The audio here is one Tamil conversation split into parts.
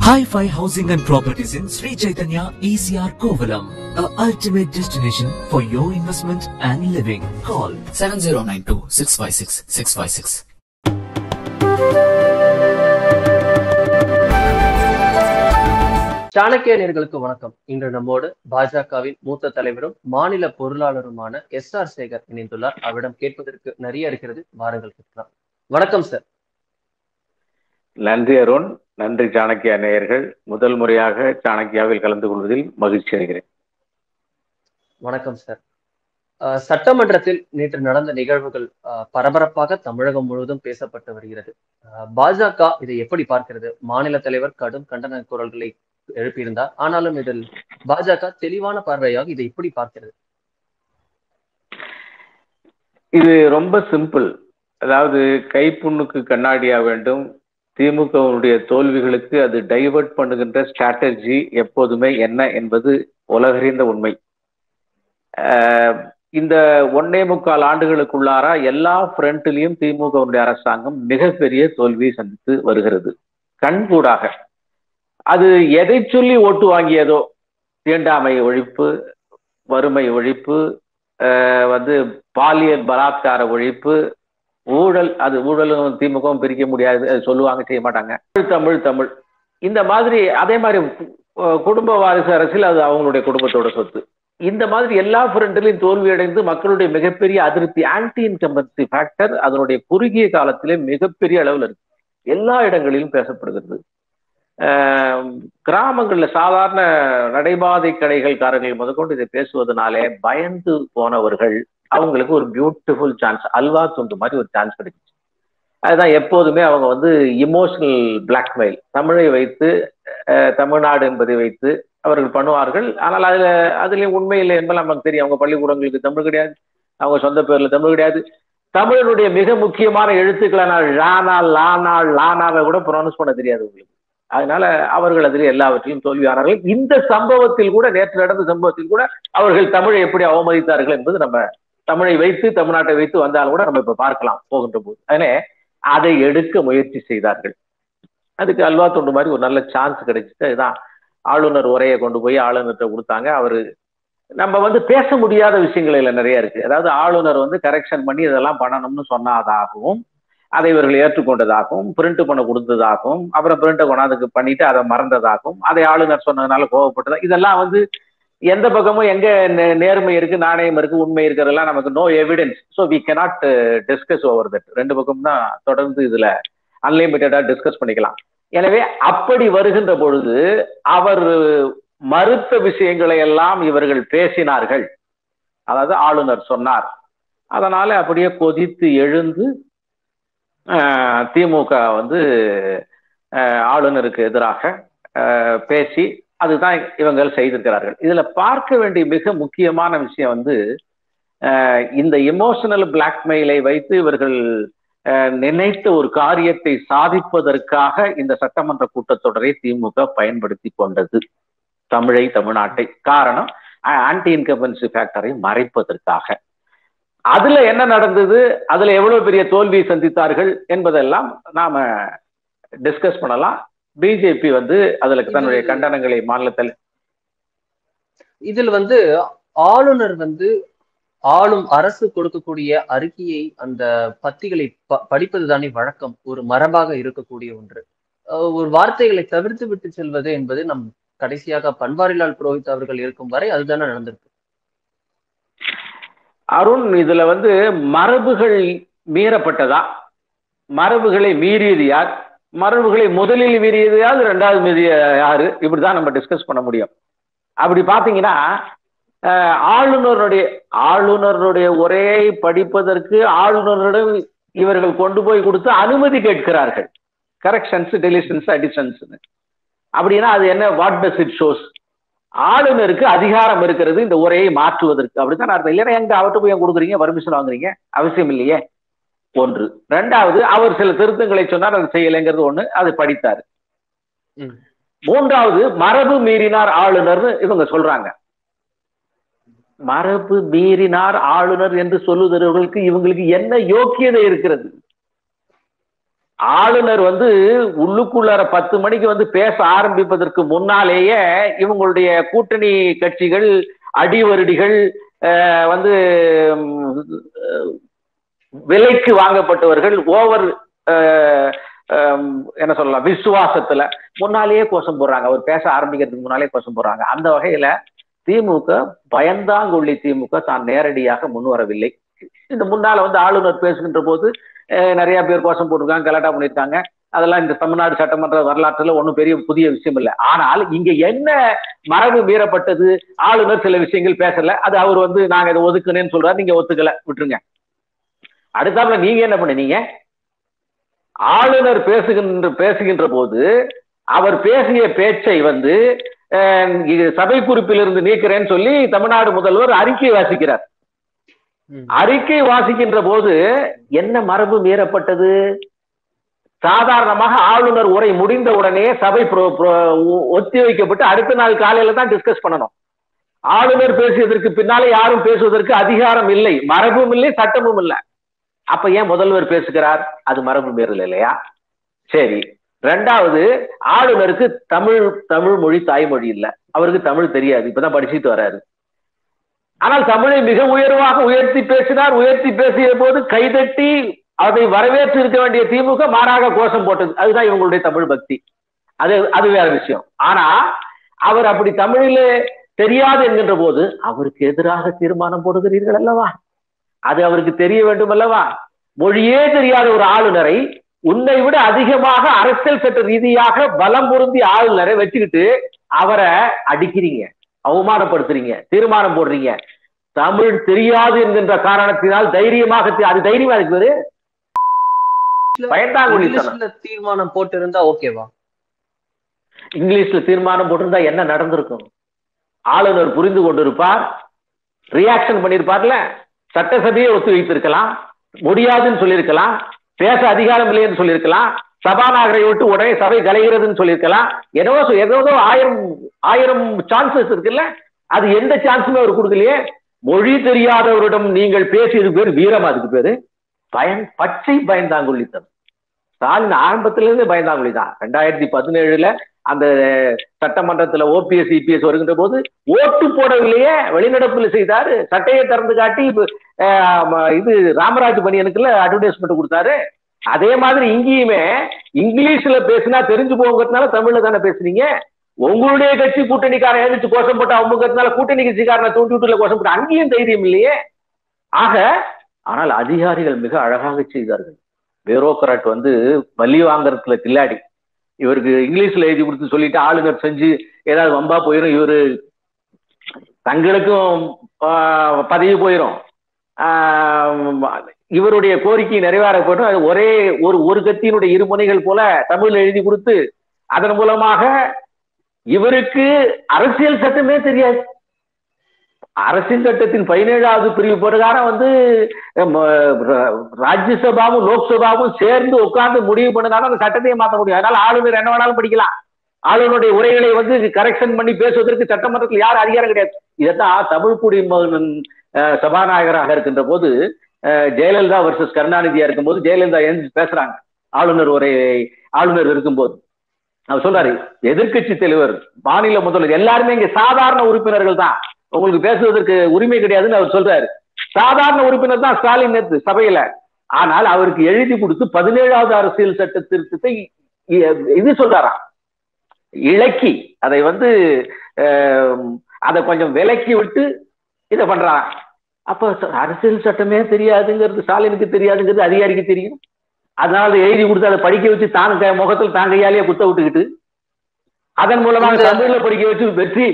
Hi-Fi Housing and Properties in Sri Chaitanya ECR Kovalam, a ultimate destination for your investment and living. Call 7092 656 656. Chanakya நேர்களுக்கு வணக்கம் இன்று நம்மோடு பாஜகவின் மூத்த தலைவரும் மாநில பொருளாளருமான எஸ் ஆர் சேகர் இணைந்துள்ளார் அவரிடம் கேட்பதற்கு நிறைய இருக்கிறது வாருங்கள் கேட்கலாம் வணக்கம் சார் நன்றி அருண் நன்றி சாணக்கியா நேயர்கள் முதல் முறையாக சாணக்கியாவில் கலந்து கொள்வதில் மகிழ்ச்சி அடைகிறேன் வணக்கம் சார் அஹ், சட்டமன்றத்தில் நேற்று நடந்த நிகழ்வுகள் அஹ், பரபரப்பாக தமிழகம் முழுவதும் பேசப்பட்டு வருகிறது அஹ், பாஜக இதை எப்படி பார்க்கிறது மாநில தலைவர் கடும் கண்டன குரல்களை எழுப்பியிருந்தார் ஆனாலும் இதில் பாஜக தெளிவான பார்வையாக இதை எப்படி பார்க்கிறது இது ரொம்ப சிம்பிள் அதாவது கைப்புண்ணுக்கு கண்ணாடியா வேண்டும் திமுகவினுடைய தோல்விகளுக்கு அது டைவர்ட் பண்ணுகின்ற ஸ்ட்ராட்டஜி எப்போதுமே என்ன என்பது உலகறிந்த உண்மை ஆஹ் இந்த ஒன்னே முக்கால் ஆண்டுகளுக்குள்ளார எல்லா ஃப்ரண்ட்லயும் திமுகவினுடைய அரசாங்கம் மிகப்பெரிய தோல்வியை சந்தித்து வருகிறது கண்கூடாக அது எதை சொல்லி ஓட்டு வாங்கியதோ தீண்டாமை ஒழிப்பு வறுமை ஒழிப்பு ஆஹ் வந்து பாலியல் பலாத்கார ஒழிப்பு ஊழல் அது ஊழலும் திமுகவும் பிரிக்க முடியாது அது சொல்லுவாங்க செய்ய மாட்டாங்க தமிழ் தமிழ் இந்த மாதிரி அதே மாதிரி அஹ், குடும்ப வாரிசு அரசியல் அது அவங்களுடைய குடும்பத்தோட சொத்து இந்த மாதிரி எல்லா ஃப்ரண்ட்லையும் தோல்வி அடைந்து மக்களுடைய மிகப்பெரிய அதிருப்தி ஆன்டி இன்கம்பன்சி ஃபேக்டர் அதனுடைய குறுகிய காலத்திலே மிகப்பெரிய அளவில் இருக்கு எல்லா இடங்களிலும் பேசப்படுகிறது ஆஹ் கிராமங்கள்ல சாதாரண நடைபாதை கடைகள்காரர்கள் முதற்கொண்டு இதை பேசுவதனாலே பயந்து போனவர்கள் அவங்களுக்கு ஒரு பியூட்டிஃபுல் சான்ஸ் அல்வா துண்டு மாதிரி ஒரு சான்ஸ் கிடைச்சிச்சு அதுதான் எப்போதுமே அவங்க வந்து இமோஷனல் பிளாக்மெயில் தமிழை வைத்து அஹ், தமிழ்நாடு என்பதை வைத்து அவர்கள் பண்ணுவார்கள் ஆனால் அதுல அதுலயும் உண்மை இல்லை என்பது நமக்கு தெரியும் அவங்க பள்ளிக்கூடங்களுக்கு தமிழ் கிடையாது அவங்க சொந்த பேர்ல தமிழ் கிடையாது தமிழனுடைய மிக முக்கியமான எழுத்துக்களான லானா லானா லானாவை கூட ப்ரொனவுன்ஸ் பண்ண தெரியாது உங்களுக்கு அதனால அவர்கள் அதில் எல்லாவற்றையும் தோல்வியானார்கள் இந்த சம்பவத்தில் கூட நேற்று நடந்த சம்பவத்தில் கூட அவர்கள் தமிழை எப்படி அவமதித்தார்கள் என்பது நம்ம தமிழை வைத்து தமிழ்நாட்டை வைத்து வந்தாலும் கூட நம்ம இப்ப பார்க்கலாம் போகின்ற போது அதனே அதை எடுக்க முயற்சி செய்தார்கள் அதுக்கு அல்வா தொண்டு மாதிரி ஒரு நல்ல சான்ஸ் கிடைச்சிட்டு அதுதான் ஆளுநர் உரையை கொண்டு போய் ஆளுநர்கிட்ட கொடுத்தாங்க அவரு நம்ம வந்து பேச முடியாத விஷயங்கள் இதுல நிறைய இருக்கு அதாவது ஆளுநர் வந்து கரெக்ஷன் பண்ணி இதெல்லாம் பண்ணணும்னு சொன்னதாகவும் அதை இவர்கள் ஏற்றுக்கொண்டதாகவும் பிரிண்ட் பண்ண கொடுத்ததாகவும் அப்புறம் பிரிண்ட்டை கொண்டாந்து பண்ணிட்டு அதை மறந்ததாகவும் அதை ஆளுநர் சொன்னதுனால கோவப்பட்டதா இதெல்லாம் வந்து எந்த பக்கமும் எங்க நே- நேர்மை இருக்கு நாணயம் இருக்கு உண்மை இருக்கிறதெல்லாம் நமக்கு no evidence so we cannot discuss over that ரெண்டு பக்கம் தான் தொடர்ந்து இதுல அன்லிமிட்டடா டிஸ்கஸ் பண்ணிக்கலாம் எனவே அப்படி வருகின்ற பொழுது அவர் மறுத்த விஷயங்களை எல்லாம் இவர்கள் பேசினார்கள் அதாவது ஆளுநர் சொன்னார் அதனால அப்படியே கொதித்து எழுந்து ஆஹ், திமுக வந்து ஆஹ், ஆளுநருக்கு எதிராக ஆஹ், பேசி அதுதான் இவங்கள் செய்திருக்கிறார்கள் இதுல பார்க்க வேண்டிய மிக முக்கியமான விஷயம் வந்து ஆஹ், இந்த இமோஷனல் பிளாக்மெயிலை வைத்து இவர்கள் ஆஹ், நினைத்த ஒரு காரியத்தை சாதிப்பதற்காக இந்த சட்டமன்ற கூட்டத்தொடரை திமுக பயன்படுத்தி கொண்டது தமிழை தமிழ்நாட்டை காரணம் ஆன்டி இன்கம்பன்சி ஃபேக்டரை மறைப்பதற்காக அதுல என்ன நடந்தது அதுல எவ்வளவு பெரிய தோல்வியை சந்தித்தார்கள் என்பதெல்லாம் நாம டிஸ்கஸ் பண்ணலாம் பிஜேபி வந்து அதுல தன்னுடைய இது- கண்டனங்களை மாநிலத்தில் இதில் வந்து ஆளுநர் வந்து ஆளும் அரசு கொடுக்கக்கூடிய அறிக்கையை அந்த பத்திகளை ப- படிப்பது தானே வழக்கம் ஒரு மரபாக இருக்கக்கூடிய ஒன்று அஹ் ஒரு வார்த்தைகளை தவிர்த்து விட்டு செல்வது என்பது நம் கடைசியாக பன்வாரிலால் புரோஹித் அவர்கள் இருக்கும் வரை அதுதானே நடந்திருக்கு அருண் இதுல வந்து மரபுகள் மீறப்பட்டதா மரபுகளை மீறியது யார் மரபுகளை முதலில் மீறியது யார் இரண்டாவது மீறிய யாரு இப்படிதான் நம்ம டிஸ்கஸ் பண்ண முடியும் அப்படி பாத்தீங்கன்னா அஹ், ஆளுநருடைய ஆளுநருடைய உரையை படிப்பதற்கு ஆளுநரிடம் இவர்கள் கொண்டு போய் கொடுத்து அனுமதி கேட்கிறார்கள் கரெக்ஷன்ஸ் டெலிஷன்ஸ் அடிஷன்ஸ் அப்படின்னா அது என்ன வாட் டஸ் இட் ஷோஸ் ஆளுநருக்கு அதிகாரம் இருக்கிறது இந்த உரையை மாற்றுவதற்கு அப்படித்தான் அர்த்தம் இல்லைன்னா எங்க அவர்கிட்ட போய் ஏன் கொடுக்குறீங்க பர்மிஷன் வாங்குறீங்க அவசியம் இல்லையே ஒன்று ரெண்டாவது அவர் சில திருத்தங்களை சொன்னார் அது செய்யலைங்கிறது ஒண்ணு அது படித்தார் ம். மூன்றாவது மரபு மீறினார் ஆளுநர்னு இவங்க சொல்றாங்க மரபு மீறினார் ஆளுநர் என்று சொல்லுகிறவர்களுக்கு இவங்களுக்கு என்ன யோக்கியதை இருக்கிறது ஆளுநர் வந்து உள்ளுக்குள்ளார பத்து மணிக்கு வந்து பேச ஆரம்பிப்பதற்கு முன்னாலேயே இவங்களுடைய கூட்டணி கட்சிகள் அடிவருடிகள் அஹ், வந்து ம், அஹ், விலைக்கு வாங்கப்பட்டவர்கள் ஓவர் என்ன சொல்லலாம் விசுவாசத்துல முன்னாலேயே கோஷம் போடுறாங்க அவர் பேச ஆரம்பிக்கிறதுக்கு முன்னாலே கோஷம் போடுறாங்க அந்த வகையில திமுக பயந்தாங்கொள்ளி திமுக தான் நேரடியாக முன்வரவில்லை இந்த முன்னால வந்து ஆளுநர் பேசுகின்ற போது அஹ், நிறைய பேர் கோஷம் போட்டிருக்காங்க கலாட்டா பண்ணியிருக்காங்க அதெல்லாம் இந்த தமிழ்நாடு சட்டமன்ற வரலாற்றுல ஒன்றும் பெரிய புதிய விஷயம் இல்லை ஆனால் இங்க என்ன மரபு மீறப்பட்டது ஆளுநர் சில விஷயங்கள் பேசல அது அவர் வந்து நாங்க இதை ஒதுக்குனேன்னு சொல்றாரு நீங்க ஒத்துக்கல விட்டுருங்க அடுத்தாப்புல நீங்க என்ன பண்ணீங்க ஆளுநர் பேசுகின்ற பேசுகின்ற போது அவர் பேசிய பேச்சை வந்து அஹ், இது சபை குறிப்பிலிருந்து நீக்கிறேன்னு சொல்லி தமிழ்நாடு முதல்வர் அறிக்கை வாசிக்கிறார் ம். அறிக்கை வாசிக்கின்ற போது என்ன மரபு மீறப்பட்டது சாதாரணமாக ஆளுநர் உரை முடிந்த உடனே சபை pro- pro- ஒ- ஒத்தி வைக்கப்பட்டு அடுத்த நாள் காலையில தான் டிஸ்கஸ் பண்ணணும் ஆளுநர் பேசியதற்கு பின்னாலே யாரும் பேசுவதற்கு அதிகாரம் இல்லை மரபும் இல்லை சட்டமும் இல்லை அப்ப ஏன் முதல்வர் பேசுகிறார் அது மரபு மீறல் இல்லையா சரி ரெண்டாவது ஆளுநருக்கு தமிழ் தமிழ் மொழி தாய்மொழி இல்ல அவருக்கு தமிழ் தெரியாது இப்பதான் படிச்சுட்டு வர்றாரு ஆனால் தமிழை மிக உயர்வாக உயர்த்தி பேசினார் உயர்த்தி பேசிய போது கைதட்டி அதை வரவேற்று இருக்க வேண்டிய திமுக மாறாக கோஷம் போட்டது அதுதான் இவங்களுடைய தமிழ் பக்தி அது அது வேற விஷயம் ஆனா அவர் அப்படி தமிழிலே தெரியாது என்கின்ற போது அவருக்கு எதிராக தீர்மானம் போடுகிறீர்கள் அல்லவா அது அவருக்கு தெரிய வேண்டும் அல்லவா மொழியே தெரியாத ஒரு ஆளுநரை உன்னை விட அதிகமாக அரசியல் சட்ட ரீதியாக பலம் பொருந்தி ஆளுநரை வச்சுக்கிட்டு அவரை அடிக்கிறீங்க அவமானப்படுத்துறீங்க தீர்மானம் போடுறீங்க தமிழ் தெரியாது என்கின்ற காரணத்தினால் தைரியமாக தி- அது தைரியமா இருக்கு பேரு பயந்தாங்குழித்தனம் இங்கிலீஷ்ல தீர்மானம் போட்டு இருந்தா ஓகேவா இங்கிலீஷ்ல தீர்மானம் போட்டிருந்தா என்ன நடந்திருக்கும் ஆளுநர் புரிந்து கொண்டிருப்பார் ரியாக்ஷன் பண்ணிருப்பார்ல சட்டசபையை ஒத்தி வைத்திருக்கலாம் முடியாதுன்னு சொல்லியிருக்கலாம் பேச அதிகாரம் இல்லைன்னு சொல்லியிருக்கலாம் சபாநாயகரை விட்டு உடனே சபை கலைகிறதுன்னு சொல்லியிருக்கலாம் என்னவோ சொ- ஏதோ ஆயிரம் ஆயிரம் சான்சஸ் இருக்குல்ல அது எந்த சான்ஸுமே அவர் கொடுக்கலையே மொழி தெரியாதவரிடம் நீங்கள் பேசியது பேர் வீரம் அதுக்கு பேரு பயன் பச்சை பயந்தாங்குள்ளித்தனம் ஸ்டாலின் ஆரம்பத்திலிருந்து பயந்தாங்குழி தான் ரெண்டாயிரத்தி பதினேழுல அந்த சட்டமன்றத்துல ஓபிஎஸ் இபிஎஸ் வருகின்ற போது ஓட்டு போடவில்லையே வெளிநடப்புல செய்தாரு சட்டையை திறந்து காட்டி இப்ப, ஆஹ், ம- இது ராமராஜ் பணியனுக்குள்ள அட்வர்டைஸ்மெண்ட் கொடுத்தாரு அதே மாதிரி இங்கேயுமே இங்கிலீஷ்ல பேசினா தெரிஞ்சு போங்கிறதுனால தமிழ்ல தானே பேசுனீங்க உங்களுடைய கட்சி கூட்டணிக்காரன் எழுதிச்சு கோஷம் போட்டு அவங்கிறதுனால கூட்டணி கட்சிக்காரனை தூண்டி விட்டுல கோஷம் போட்டு அங்கேயும் தைரியம் இல்லையே ஆக ஆனால் அதிகாரிகள் மிக அழகாக செய்தார்கள் பியூரோக்ராட் வந்து பலி வாங்குறதுல கில்லாடி இவருக்கு இங்கிலீஷ்ல எழுதி கொடுத்து சொல்லிட்டு ஆளுநர் செஞ்சு ஏதாவது வம்பா போயிடும் இவரு தங்களுக்கும் ஆஹ், பதவி போயிடும் ஆஹ், இவருடைய கோரிக்கை நிறைவேறப்படும் அது ஒரே ஒரு ஒரு கத்தியினுடைய இரு முனைகள் போல தமிழ்ல எழுதி கொடுத்து அதன் மூலமாக இவருக்கு அரசியல் சட்டமே தெரியாது அரசியல் சட்டத்தின் பதினேழாவது பிரிவு பிரகாரம் வந்து ம, ர- ராஜ்யசபாவும் லோக்சபாவும் சேர்ந்து உட்கார்ந்து முடிவு பண்ணனால அந்த சட்டத்தையே மாற்ற முடியும் அதனால ஆளுநர் என்ன வேணாலும் படிக்கலாம் ஆளுநருடைய உரைகளை வந்து கரெக்ஷன் பண்ணி பேசுவதற்கு சட்டமன்றத்தில் யார் அதிகாரம் கிடையாது இதைத்தான் தமிழ் குடிமகன் அஹ், சபாநாயகராக இருக்கின்ற போது அஹ், ஜெயலலிதா வர்சஸ் கருணாநிதியா இருக்கும்போது ஜெயலலிதா எழுந்து பேசுறாங்க ஆளுநர் உரை ஆளுநர் இருக்கும்போது அவர் சொல்றாரு எதிர்க்கட்சி தலைவர் மாநில முதல்வர் எல்லாருமே இங்க சாதாரண உறுப்பினர்கள் தான் உங்களுக்கு பேசுவதற்கு உரிமை கிடையாதுன்னு அவர் சொல்றாரு சாதாரண உறுப்பினர் தான் ஸ்டாலின் நேத்து சபையில ஆனால் அவருக்கு எழுதி கொடுத்து பதினேழாவது அரசியல் சட்ட திருத்தத்தை இ- இது சொல்றாராம் இலக்கி அதை வந்து அஹ், அதை கொஞ்சம் விலக்கி விட்டு இதை பண்றாராம் அப்ப ச- அரசியல் சட்டமே தெரியாதுங்கிறது ஸ்டாலினுக்கு தெரியாதுங்கிறது அதிகாரிக்கு தெரியும் அதனால அதை எழுதி கொடுத்து அதை படிக்க வச்சு தான் க- முகத்தில் தான் கையாலேயே குத்த விட்டுக்கிட்டு அதன் மூலமாக இந்த- தமிழ்ல படிக்க வச்சு வெற்றி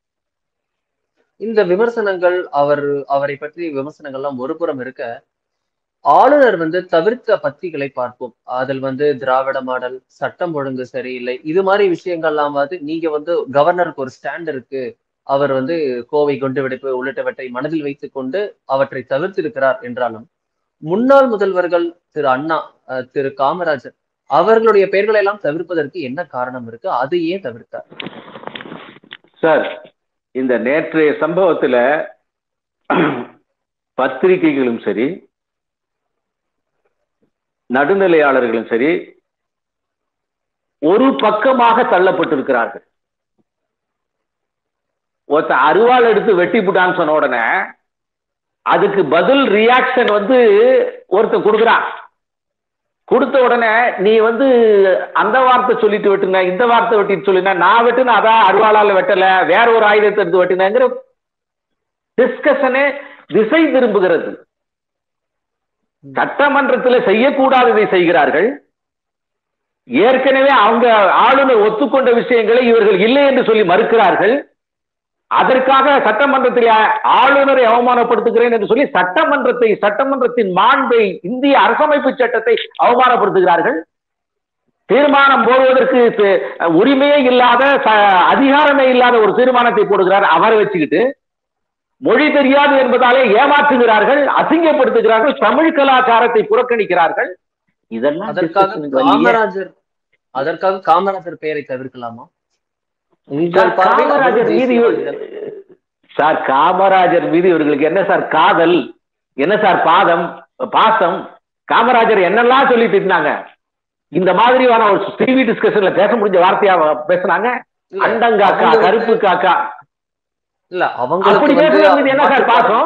இந்த விமர்சனங்கள் அவர் அவரை பற்றி விமர்சனங்கள்லாம் ஒரு புறம் இருக்க ஆளுநர் வந்து தவிர்த்த பத்திகளை பார்ப்போம் அதில் வந்து திராவிட மாடல் சட்டம் ஒழுங்கு சரியில்லை இது மாதிரி விஷயங்கள்லாம் வந்து நீங்க வந்து கவர்னருக்கு ஒரு ஸ்டாண்ட் இருக்கு அவர் வந்து கோவை குண்டு வெடிப்பு உள்ளிட்டவற்றை மனதில் வைத்துக் கொண்டு அவற்றை தவிர்த்திருக்கிறார் என்றாலும் முன்னாள் முதல்வர்கள் திரு அண்ணா அஹ், திரு காமராஜர் அவர்களுடைய பெயர்களை எல்லாம் தவிர்ப்பதற்கு என்ன காரணம் இருக்கு அது ஏன் தவிர்த்தார் சார் இந்த நேற்றைய சம்பவத்துல பத்திரிகைகளும் சரி நடுநிலையாளர்களும் சரி ஒரு பக்கமாக தள்ளப்பட்டிருக்கிறார்கள் ஒருத்த அருவாள் எடுத்து வெட்டி புட்டான்னு சொன்ன உடனே அதுக்கு பதில் ரியாக்ஷன் வந்து ஒருத்தன் கொடுக்குறான் கொடுத்த உடனே நீ வந்து அந்த வார்த்தை சொல்லிட்டு வெட்டுன இந்த வார்த்தை வெட்டிட்டு சொல்லினா நான் வெட்டுன அதான் அருவாளால வெட்டல வேற ஒரு ஆயுதத்தை எடுத்து வெட்டினங்கிற டிஸ்கஷனே திசை திரும்புகிறது சட்டமன்றத்தில் செய்யக்கூடாததை செய்கிறார்கள் ஏற்கனவே அவங்க ஆளுநர் ஒத்துக்கொண்ட விஷயங்களை இவர்கள் இல்லை என்று சொல்லி மறுக்கிறார்கள் அதற்காக சட்டமன்றத்தில் ஆளுநரை அவமானப்படுத்துகிறேன் என்று சொல்லி சட்டமன்றத்தை சட்டமன்றத்தின் மாண்பை இந்திய அரசமைப்பு சட்டத்தை அவமானப்படுத்துகிறார்கள் தீர்மானம் போடுவதற்கு து- உரிமையே இல்லாத ச- அதிகாரமே இல்லாத ஒரு தீர்மானத்தை போடுகிறார் அவரை வச்சுக்கிட்டு மொழி தெரியாது என்பதாலே ஏமாற்றுகிறார்கள் அசிங்கப்படுத்துகிறார்கள் தமிழ் கலாச்சாரத்தை புறக்கணிக்கிறார்கள் இதெல்லாம் அதற்காக discussion க்கு வரலையே. காமராஜர் அதற்காக காமராஜர் பெயரை தவிர்க்கலாமா சார், உங்கள் பார்வையில் அது காமராஜர் மீது தேசியவாதிகள். சார் காமராஜர் மீது இவர்களுக்கு என்ன சார் காதல் என்ன சார் பாதம் பாசம் காமராஜர் என்னெல்லாம் சொல்லி திட்டினாங்க இந்த மாதிரியான ஒரு டிவி டிஸ்கஷன்ல பேச முடிஞ்ச வார்த்தையா பேசுனாங்க இல்ல, அண்டங்காக்கா அவங்களுக்கு- கருப்பு காக்கா இல்ல அப்படி அவங்களுக்கு பேசுனவர் மீது என்ன சார் வந்து பாசம்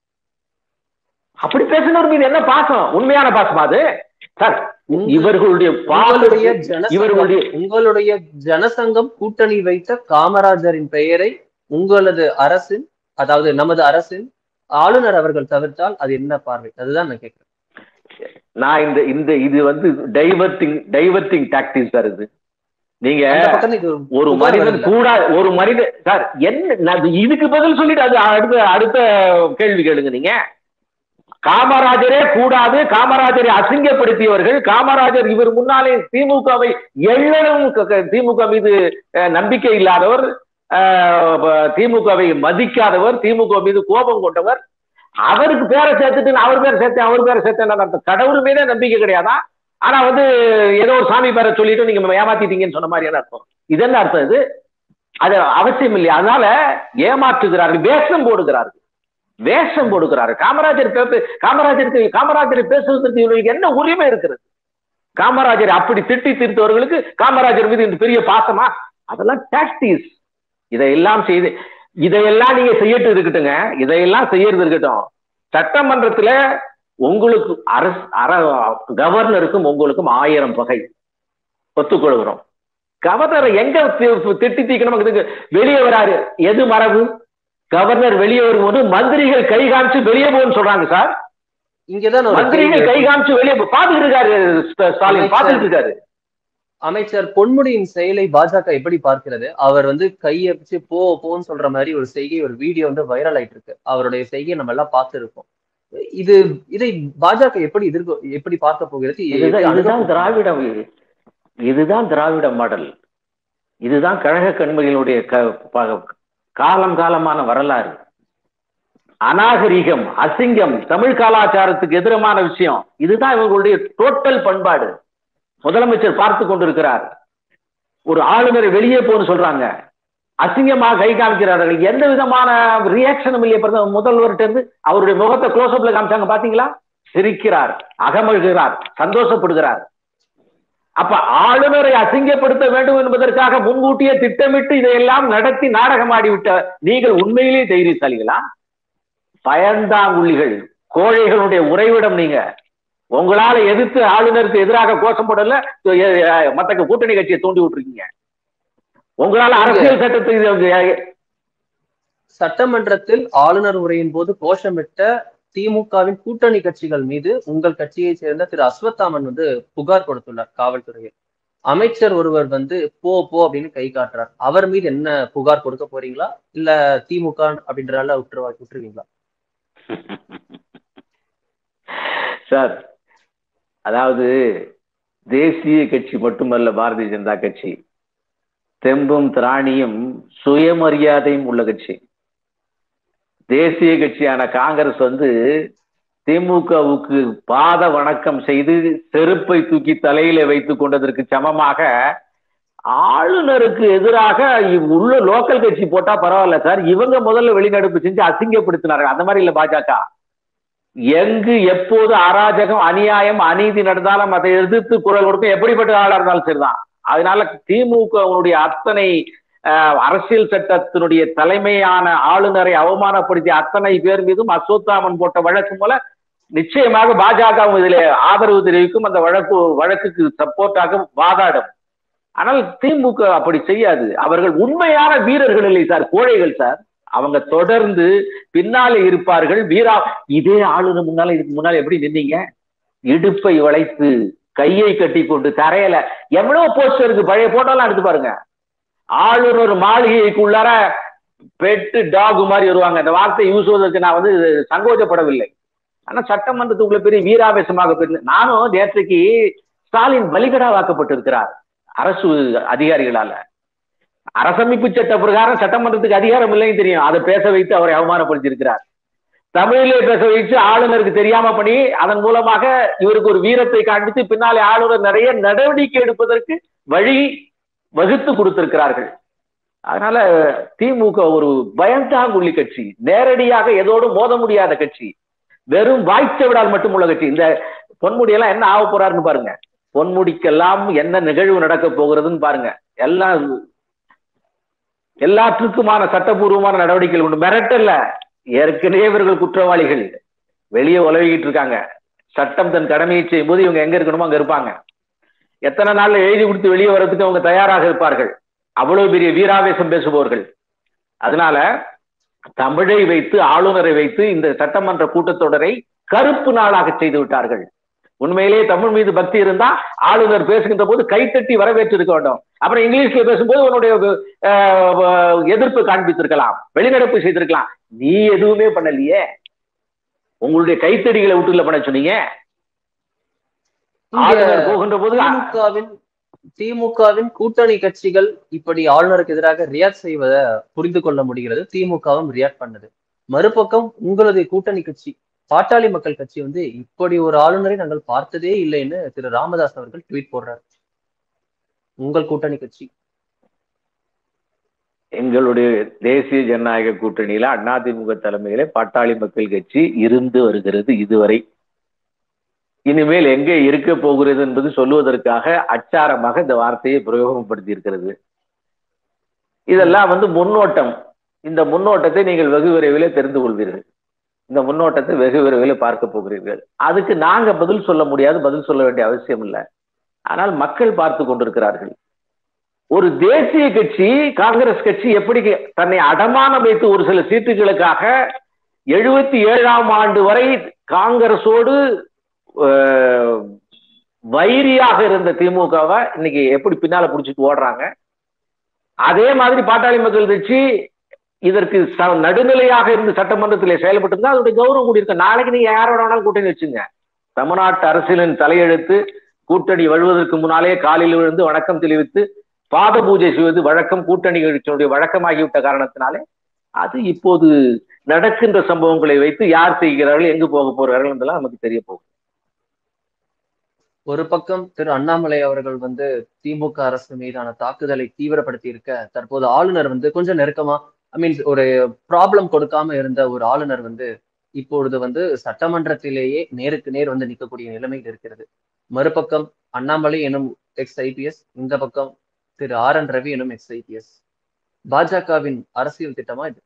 அப்படி பேசுனவர் மீது என்ன பாசம் உண்மையான பாசமா அது சார் உங்க- இவர்களுடைய உங்களுடைய பாசம் ஜனசங்கம் இவர்களுடைய உங்களுடைய ஜனசங்கம் கூட்டணி வைத்த காமராஜரின் பெயரை உங்களது அரசின் அதாவது நமது அரசின் ஆளுநர் அவர்கள் தவிர்த்தால் அது என்ன பார்வை அதுதான் நான் கேட்கிறேன் நான் இந்த இந்த இது வந்து டைவர்ட்டிங் டைவர்ட்டிங் டாக்டிஸ் சார் இது நீங்க அந்த பக்கம் இது ஒரு புகார் மனிதன் வரல. கூட ஒரு மனிதன் சார் என்ன நான் இது- இதுக்கு பதில் சொல்லிட்டு அது அடுத்த அடுத்த கேள்வி கேளுங்க நீங்க காமராஜரே கூடாது காமராஜரை அசிங்கப்படுத்தியவர்கள் காமராஜர் இவர் முன்னாலே திமுகவை எள்ளவும் க- க- திமுக மீது அஹ், நம்பிக்கை இல்லாதவர் அஹ், ப- திமுகவை மதிக்காதவர் திமுக மீது கோபம் கொண்டவர் அவருக்கு பேரை சேர்த்துட்டு நான் அவர் பேரை சேர்த்தேன் அவர் பேரை சேர்த்தேன் அர்த்தம் கடவுள் மீதே நம்பிக்கை கிடையாதா ஆனா வந்து ஏதோ ஒரு சாமி பேரை சொல்லிட்டு நீங்க ஏமாத்திட்டீங்கன்னு சொன்ன மாதிரியான அர்த்தம் இது என்ன அர்த்தம் இது அது அவசியம் இல்லையா அதனால ஏமாற்றுகிறார்கள் வேஷம் போடுகிறார்கள் வேஷம் போடுகிறார்கள் காமராஜர் பேச காமராஜருக்கு காமராஜரை பேசுவதற்கு இவர்களுக்கு என்ன உரிமை இருக்கிறது காமராஜர் அப்படி திட்டி திருத்தவர்களுக்கு காமராஜர் மீது இந்த பெரிய பாசமா அதெல்லாம் டாக்டிஸ் இதையெல்லாம் செய்து இதையெல்லாம் நீங்க செய்யட்டு இருக்கட்டுங்க இதையெல்லாம் செய்யறது இருக்கட்டும் சட்டமன்றத்துல உங்களுக்கு அரசு அர கவர்னருக்கும் உங்களுக்கும் ஆயிரம் பகை ஒத்துக்கொள்கிறோம் கவர்னரை எங்க தி- திட்டி தீக்கணும் இதுக்கு வெளியே வராரு எது மரபு கவர்னர் வெளியே வரும்போது மந்திரிகள் கை காமிச்சு வெளியே போன்னு சொல்றாங்க சார் இங்கதான் ஒரு மந்திரிகள் கை கேள்வி. காமிச்சு வெளியே போ- பாத்துட்டு இருக்காரு ஸ்ட- ஸ்டாலின் அமைச்சர். பாத்துட்டு இருக்காரு அமைச்சர் பொன்முடியின் செயலை பாஜக எப்படி பார்க்கிறது அவர் வந்து கையை வச்சு போ போன்னு சொல்ற மாதிரி ஒரு செய்கை ஒரு வீடியோ வந்து வைரல் ஆயிட்டு இருக்கு அவருடைய செய்கையை நம்ம எல்லாம் பார்த்திருக்கோம் இது இதை பாஜக எப்படி எதிர்க்க எப்படி பார்க்க போகிறது இதுதான் எப்படி அணுக இதுதான் போகிறது? திராவிடம் இதுதான் திராவிட மாடல் இதுதான் கழக கண்மைகளுடைய க- ப- காலம் காலமான வரலாறு அநாகரிகம் அசிங்கம் தமிழ் கலாச்சாரத்துக்கு எதிரமான விஷயம் இதுதான் இவங்களுடைய டோட்டல் பண்பாடு முதலமைச்சர் பார்த்து கொண்டிருக்கிறார் ஒரு ஆளுநரை வெளியே போன்னு சொல்றாங்க அசிங்கமா கை காமிக்கிறார்கள் எந்த விதமான ரியாக்ஷனும் இல்லையே பிரதம முதல்வர்கிட்ட இருந்து அவருடைய முகத்தை க்ளோஸ் அப்ல காமிச்சாங்க பாத்தீங்களா சிரிக்கிறார் அகமழ்கிறார் சந்தோஷப்படுகிறார் அப்ப ஆளுநரை அசிங்கப்படுத்த வேண்டும் என்பதற்காக முன்கூட்டியே திட்டமிட்டு இதையெல்லாம் நடத்தி நாடகமாடி விட்ட நீங்கள் உண்மையிலேயே தைரியசாலிகளா பயந்தாங்குள்ளிகள் கோழைகளுடைய உறைவிடம் நீங்க உங்களால எதிர்த்து ஆளுநருக்கு எதிராக கோஷம் போடல எ- எ- மத்த கூட்டணி கட்சியை தூண்டி விட்டுருக்கீங்க உங்களால அரசியல் சட்டத்தை இது- சட்டமன்றத்தில் ஆளுநர் உரையின் போது கோஷமிட்ட திமுகவின் கூட்டணி கட்சிகள் மீது உங்கள் கட்சியைச் சேர்ந்த திரு அஸ்வத்தாமன் வந்து புகார் கொடுத்துள்ளார் காவல்துறையில் அமைச்சர் ஒருவர் வந்து போ போ அப்படின்னு கை காட்டுறார் அவர் மீது என்ன புகார் கொடுக்க போறீங்களா இல்ல திமுக அப்படின்றதால விட்டுருவா விட்டுருவீங்களா சார் அதாவது தேசிய கட்சி மட்டுமல்ல பாரதிய ஜனதா கட்சி தெம்பும் திராணியும் சுயமரியாதையும் உள்ள கட்சி தேசிய கட்சியான காங்கிரஸ் வந்து திமுகவுக்கு பாத வணக்கம் செய்து செருப்பை தூக்கி தலையில வைத்துக் கொண்டதற்கு சமமாக ஆளுநருக்கு எதிராக இவ் உள்ள லோக்கல் கட்சி போட்டா பரவாயில்ல சார் இவங்க முதல்ல வெளிநடப்பு செஞ்சு அசிங்கப்படுத்தினார்கள் அந்த மாதிரி இல்ல பாஜக எங்கு எப்போது அராஜகம் அநியாயம் அநீதி நடந்தாலும் அதை எதிர்த்து குரல் கொடுக்கும் எப்படிப்பட்ட ஆளா இருந்தாலும் சரிதான் அதனால திமுகவுடைய அத்தனை அஹ், அரசியல் சட்டத்தினுடைய தலைமையான ஆளுநரை அவமானப்படுத்திய அத்தனை பேர் மீதும் அசோத்தாமன் போட்ட வழக்கு போல நிச்சயமாக பாஜகவும் இதிலே ஆதரவு தெரிவிக்கும் அந்த வழக்கு வழக்குக்கு சப்போர்ட்டாக வாதாடும் ஆனால் திமுக அப்படி செய்யாது அவர்கள் உண்மையான வீரர்கள் இல்லை சார் கோழைகள் சார் அவங்க தொடர்ந்து பின்னாலே இருப்பார்கள் வீரா இதே ஆளுநர் முன்னால இதுக்கு முன்னால எப்படி நின்னீங்க இடுப்பை வளைத்து கையை கட்டி கொண்டு தரையில எவ்வளவு போஸ்டர் இருக்கு பழைய போட்டோலாம் எடுத்து பாருங்க ஆளுநர் மாளிகைக்குள்ளார பெட்டு டாக் மாதிரி வருவாங்க இந்த வார்த்தை யூஸ் செய்வதற்கு நான் வந்து சங்கோஜப்படவில்லை ஆனா சட்டமன்றத்துக்குள்ள பெரிய வீராவேசமாக பெரிய நானும் நேற்றைக்கு ஸ்டாலின் பலிகடா வாக்கப்பட்டிருக்கிறார் அரசு அதிகாரிகளால அரசமைப்பு சட்ட பிரகாரம் சட்டமன்றத்துக்கு அதிகாரம் இல்லைன்னு தெரியும் அதை பேச வைத்து அவரை அவமானப்படுத்தியிருக்கிறார் தமிழிலே பேச வைத்து ஆளுநருக்கு தெரியாம பண்ணி அதன் மூலமாக இவருக்கு ஒரு வீரத்தை காண்பித்து பின்னாலே ஆளுநர் நிறைய நடவடிக்கை எடுப்பதற்கு வழி வகுத்து கொடுத்திருக்கிறார்கள் அதனால திமுக ஒரு பயந்தாங்குள்ளி கட்சி நேரடியாக எதோடு மோத முடியாத கட்சி வெறும் வாய்ச்ச விடால் மட்டும் உள்ள கட்சி இந்த பொன்முடியெல்லாம் என்ன ஆக போறாருன்னு பாருங்க பொன்முடிக்கெல்லாம் என்ன நிகழ்வு நடக்க போகிறதுன்னு பாருங்க எல்லாம் எல்லாற்றுக்குமான சட்டபூர்வமான நடவடிக்கைகள் உண்டு மிரட்டல்ல ஏற்கனவே இவர்கள் குற்றவாளிகள் வெளியே உலகிட்டு இருக்காங்க சட்டம் தன் கடமையை செய்யும் போது இவங்க எங்க இருக்கணுமோ அங்க இருப்பாங்க எத்தனை நாள்ல எழுதி கொடுத்து வெளியே வர்றதுக்கு அவங்க தயாராக இருப்பார்கள் அவ்வளவு பெரிய வீராவேசம் பேசுபவர்கள் அதனால தமிழை வைத்து ஆளுநரை வைத்து இந்த சட்டமன்ற கூட்டத்தொடரை கருப்பு நாளாக செய்து விட்டார்கள் உண்மையிலேயே தமிழ் மீது பக்தி இருந்தா ஆளுநர் பேசுகின்ற போது கைத்தட்டி வரவேற்று இருக்க வேண்டும் அப்புறம் இங்கிலீஷ்ல பேசும்போது உன்னுடைய அஹ், எதிர்ப்பு காண்பித்திருக்கலாம் வெளிநடப்பு செய்திருக்கலாம் நீ எதுவுமே பண்ணலையே உங்களுடைய கைத்தடிகளை விட்டுல பண்ண சொன்னீங்க ஆளுநர் போகின்ற போது திமுகவின் திமுகவின் கூட்டணி கட்சிகள் இப்படி ஆளுநருக்கு எதிராக ரியாக்ட் செய்வதை புரிந்து கொள்ள முடிகிறது திமுகவும் ரியாக்ட் பண்ணது மறுபக்கம் உங்களது கூட்டணி கட்சி பாட்டாளி மக்கள் கட்சி வந்து இப்படி ஒரு ஆளுநரை நாங்கள் பார்த்ததே இல்லைன்னு திரு ராமதாஸ் அவர்கள் ட்வீட் போடுறார் உங்கள் கூட்டணி கட்சி எங்களுடைய தேசிய ஜனநாயக கூட்டணியில அதிமுக தலைமையில பாட்டாளி மக்கள் கட்சி இருந்து வருகிறது இதுவரை இனிமேல் எங்கே இருக்க போகிறது என்பது சொல்லுவதற்காக அச்சாரமாக இந்த வார்த்தையை பிரயோகப்படுத்தி இருக்கிறது இதெல்லாம் வந்து முன்னோட்டம் இந்த முன்னோட்டத்தை நீங்கள் வெகு விரைவிலே தெரிந்து கொள்வீர்கள் இந்த முன்னோட்டத்தை வெகு விரைவில் பார்க்க போகிறீர்கள் அதுக்கு நாங்க பதில் சொல்ல முடியாது பதில் சொல்ல வேண்டிய அவசியம் இல்லை ஆனால் மக்கள் பார்த்து கொண்டிருக்கிறார்கள் ஒரு தேசிய கட்சி காங்கிரஸ் கட்சி எப்படி தன்னை அடமானம் வைத்து ஒரு சில சீட்டுகளுக்காக எழுபத்தி ஏழாம் ஆண்டு வரை காங்கிரஸோடு அஹ், வைரியாக இருந்த திமுகவை இன்னைக்கு எப்படி பின்னால புடிச்சிட்டு ஓடுறாங்க அதே மாதிரி பாட்டாளி மக்கள் கட்சி இதற்கு ச- நடுநிலையாக இருந்து சட்டமன்றத்திலே செயல்பட்டு அதோட கௌரவம் கூடியிருக்க நாளைக்கு நீங்க யாரோட வேணாலும் கூட்டணி வச்சுங்க தமிழ்நாட்டு அரசியலின் தலையெழுத்து கூட்டணி வழுவதற்கு முன்னாலே காலில் விழுந்து வணக்கம் தெரிவித்து பாத பூஜை செய்வது வழக்கம் கூட்டணி கட்சியினுடைய வழக்கமாகிவிட்ட காரணத்தினாலே அது இப்போது நடக்கின்ற சம்பவங்களை வைத்து யார் செய்கிறார்கள் எங்கு போக போகிறார்கள் என்றெல்லாம் நமக்கு தெரிய போகும் ஒரு பக்கம் திரு அண்ணாமலை அவர்கள் வந்து திமுக அரசு மீதான தாக்குதலை தீவிரப்படுத்தி இருக்க தற்போது ஆளுநர் வந்து கொஞ்சம் நெருக்கமா ஐ மீன் ஒரு ப்ராப்ளம் கொடுக்காம இருந்த ஒரு ஆளுநர் வந்து இப்பொழுது வந்து சட்டமன்றத்திலேயே நேருக்கு நேர் வந்து நிற்கக்கூடிய நிலைமையில் இருக்கிறது மறுபக்கம் அண்ணாமலை எனும் எக்ஸ் ஐபிஎஸ் இந்த பக்கம் திரு ஆர் என் ரவி எனும் எக்ஸ் ஐபிஎஸ் பாஜகவின் அரசியல் திட்டமா இது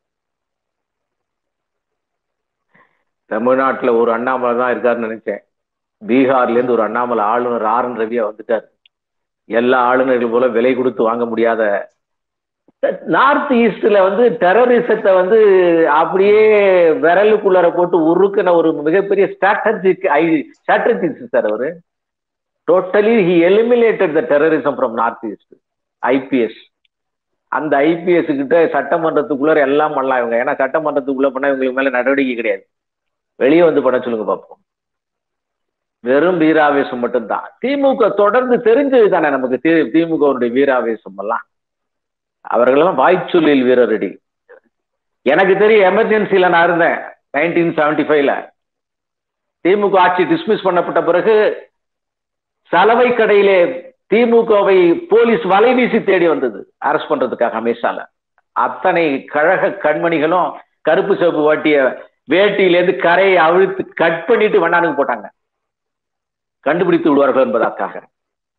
தமிழ்நாட்டுல ஒரு அண்ணாமலை தான் இருக்காருன்னு நினைச்சேன் பீகார்ல இருந்து ஒரு அண்ணாமலை ஆளுநர் ஆர் என் ரவியா வந்துட்டார் எல்லா ஆளுநர்கள் போல விலை கொடுத்து வாங்க முடியாத நார்த் ஈஸ்ட்ல வந்து டெரரிசத்தை வந்து அப்படியே விரலுக்குள்ளார போட்டு உருக்குன ஒரு மிகப்பெரிய ஸ்ட்ராட்டஜிக் ஐ ஸ்ட்ராட்டஜிஸ்ட் சார் அவரு totally he eliminated the terrorism from north east IPS அந்த ஐபிஎஸ் கிட்ட சட்டமன்றத்துக்குள்ள எல்லாம் பண்ணலாம் இவங்க ஏன்னா சட்டமன்றத்துக்குள்ள பண்ணா இவங்களுக்கு மேல நடவடிக்கை கிடையாது வெளியே வந்து பண்ண சொல்லுங்க பார்ப்போம் வெறும் வீராவேசம் மட்டும்தான் திமுக தொடர்ந்து தெரிஞ்சது தானே நமக்கு தி- திமுகவுடைய வீராவேசம் எல்லாம் அவர்களெல்லாம் வாய்ச்சொல்லில் வீரரடி எனக்கு தெரியும் எமர்ஜென்சில நான் இருந்தேன் நைன்டீன் செவன்டி ஃபைவ்ல திமுக ஆட்சி டிஸ்மிஸ் பண்ணப்பட்ட பிறகு சலவை கடையிலே திமுகவை போலீஸ் வலைவீசி தேடி வந்தது அரெஸ்ட் பண்றதுக்காக அமித்ஷால அத்தனை கழக கண்மணிகளும் கருப்பு சிவப்பு வாட்டிய வேட்டியிலேருந்து கரையை அவிழ்த்து கட் பண்ணிட்டு வண்ணானுக்கு போட்டாங்க கண்டுபிடித்து விடுவார்கள் என்பதற்காக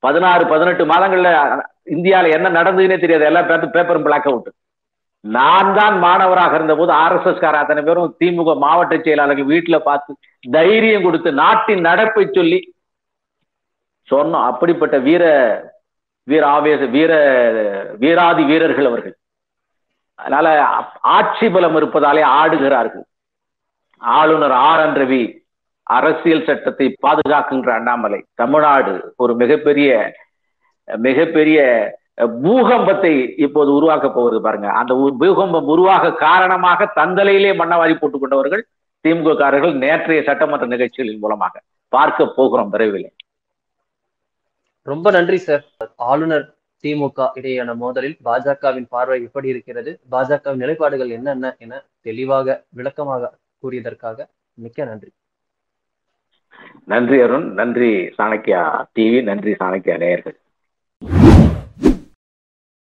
பதினாறு பதினெட்டு மாதங்கள்ல இந்தியால என்ன நடந்ததுன்னே தெரியாது எல்லாம் பேப்பர் பேப்பரும் பிளாக் அவுட் நான் தான் மாணவராக இருந்தபோது ஆர்எஸ்எஸ் கார அத்தனை பேரும் திமுக மாவட்ட செயலாளர்கள் வீட்டுல பார்த்து தைரியம் கொடுத்து நாட்டின் நடப்பை சொல்லி சொன்னோம் அப்படிப்பட்ட வீர வீர ஆவேச வீர வீராதி வீரர்கள் அவர்கள் அதனால அப்- ஆட்சி பலம் இருப்பதாலே ஆடுகிறார்கள் ஆளுநர் ஆர் என் ரவி அரசியல் சட்டத்தை பாதுகாக்கின்ற அண்ணாமலை தமிழ்நாடு ஒரு மிகப்பெரிய மிகப்பெரிய பூகம்பத்தை இப்போது உருவாக்க போகுது பாருங்க அந்த உ- பூகம்பம் உருவாக காரணமாக தந்தலையிலே மண்ணவாரி போட்டுக் கொண்டவர்கள் திமுக காரர்கள் நேற்றைய சட்டமன்ற நிகழ்ச்சிகளின் மூலமாக பார்க்க போகிறோம் விரைவில் ரொம்ப நன்றி சார் ஆளுநர் திமுக இடையேயான மோதலில் பாஜகவின் பார்வை எப்படி இருக்கிறது பாஜகவின் நிலைப்பாடுகள் என்னென்ன என தெளிவாக விளக்கமாக கூறியதற்காக மிக்க நன்றி நன்றி அருண் நன்றி சாணக்கியா டிவி நன்றி சாணக்கியா நேயர்கள்